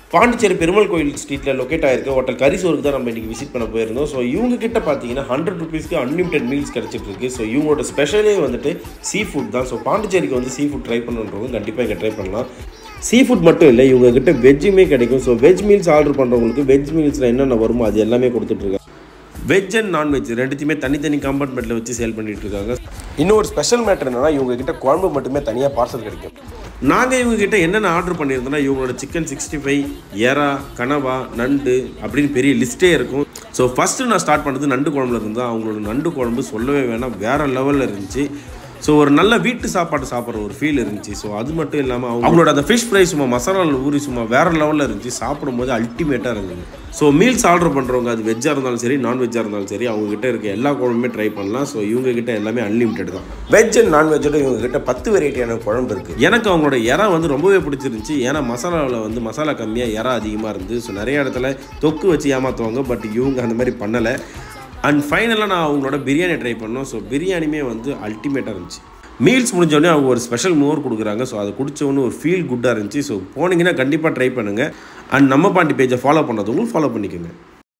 பாண்டிச்சேரி பெருமாள் கோயில் ஸ்ட்ரீட்டில் லொக்கேட் ஆயிருக்கு ஹோட்டல் கரிசோருக்கு தான் நம்ம இன்றைக்கி விசிட் பண்ண போயிருந்தோம் ஸோ இவங்க கிட்ட பார்த்தீங்கன்னா ஹண்ட்ரட் ருபீஸ்க்கு அன்லிமிட்டட் மீல்ஸ் கிடச்சிட்டு இருக்கு ஸோ இவங்களோட ஸ்பெஷலே வந்துட்டு சீ ஃபுட் தான் ஸோ பாண்டிச்சேரிக்கு வந்து சீ ஃபுட் ட்ரை பண்ணுறவங்க கண்டிப்பாக இங்கே ட்ரை பண்ணலாம் சீ ஃபுட் மட்டும் இல்லை இவங்க கிட்ட வெஜ்ஜுமே கிடைக்கும் ஸோ வெஜ் மீல்ஸ் ஆர்டர் பண்ணுறவங்களுக்கு வெஜ் மீல்ஸில் என்னென்ன வருமோ அது எல்லாமே கொடுத்துட்ருக்காங்க வெஜ் அண்ட் நான்வெஜ் ரெண்டுத்தையுமே தனித்தனி கம்பார்ட்மெண்ட்டில் வச்சு சேல் பண்ணிட்டு இருக்காங்க இன்னொரு ஸ்பெஷல் மேட்டர் என்னன்னா இவங்க கிட்ட குழம்பு மட்டுமே தனியாக பார்சல் கிடைக்கும் நாங்கள் இவங்க கிட்ட என்னென்ன ஆர்டர் பண்ணியிருந்தோம்னா இவங்களோட சிக்கன் சிக்ஸ்டி ஃபைவ் எறா கனவா நண்டு அப்படின்னு பெரிய லிஸ்ட்டே இருக்கும் ஸோ ஃபஸ்ட்டு நான் ஸ்டார்ட் பண்ணது நண்டு குழம்புல இருந்து தான் அவங்களோட நண்டு குழம்பு சொல்லவே வேணாம் வேறு லெவலில் இருந்துச்சு ஸோ ஒரு நல்ல வீட்டு சாப்பாடு சாப்பிட்ற ஒரு ஃபீல் இருந்துச்சு ஸோ அது மட்டும் இல்லாமல் அவங்களோட அந்த ஃபிஷ் ஃப்ரை சும்மா மசாலாவில் ஊறி சும்மா வேறு லெவலில் இருந்துச்சு சாப்பிடும்போது அல்டிமேட்டாக இருந்தது ஸோ மீல்ஸ் ஆர்டர் பண்ணுறவங்க அது வெஜ்ஜாக இருந்தாலும் சரி நான்வெஜ்ஜாக இருந்தாலும் சரி அவங்க கிட்ட இருக்க எல்லா குழம்புமே ட்ரை பண்ணலாம் ஸோ இவங்க கிட்ட எல்லாமே அன்லிமிட்டட் தான் வெஜ் அண்ட் நான்வெஜ்ஜோட இவங்க கிட்ட பத்து வெரைட்டியான குழம்பு இருக்குது எனக்கு அவங்களோட இறா வந்து ரொம்பவே பிடிச்சிருந்துச்சு ஏன்னா மசாலாவில் வந்து மசாலா கம்மியாக இறா அதிகமாக இருந்து ஸோ நிறைய இடத்துல தொக்கு வச்சு ஏமாற்றுவாங்க பட் இவங்க அந்த மாதிரி பண்ணலை அண்ட் ஃபைனலாக நான் அவங்களோட பிரியாணி ட்ரை பண்ணோம் ஸோ பிரியாணியுமே வந்து அல்டிமேட்டாக இருந்துச்சு மீல்ஸ் முடிஞ்சோடனே அவங்க ஒரு ஸ்பெஷல் மோர் கொடுக்குறாங்க ஸோ அதை குடிச்சவொன்னு ஒரு ஃபீல் குட்டாக இருந்துச்சு ஸோ போனீங்கன்னா கண்டிப்பாக ட்ரை பண்ணுங்கள் அண்ட் நம்ம பாண்டி பேஜை ஃபாலோ பண்ணாதவங்களும் ஃபாலோ பண்ணிக்கோங்க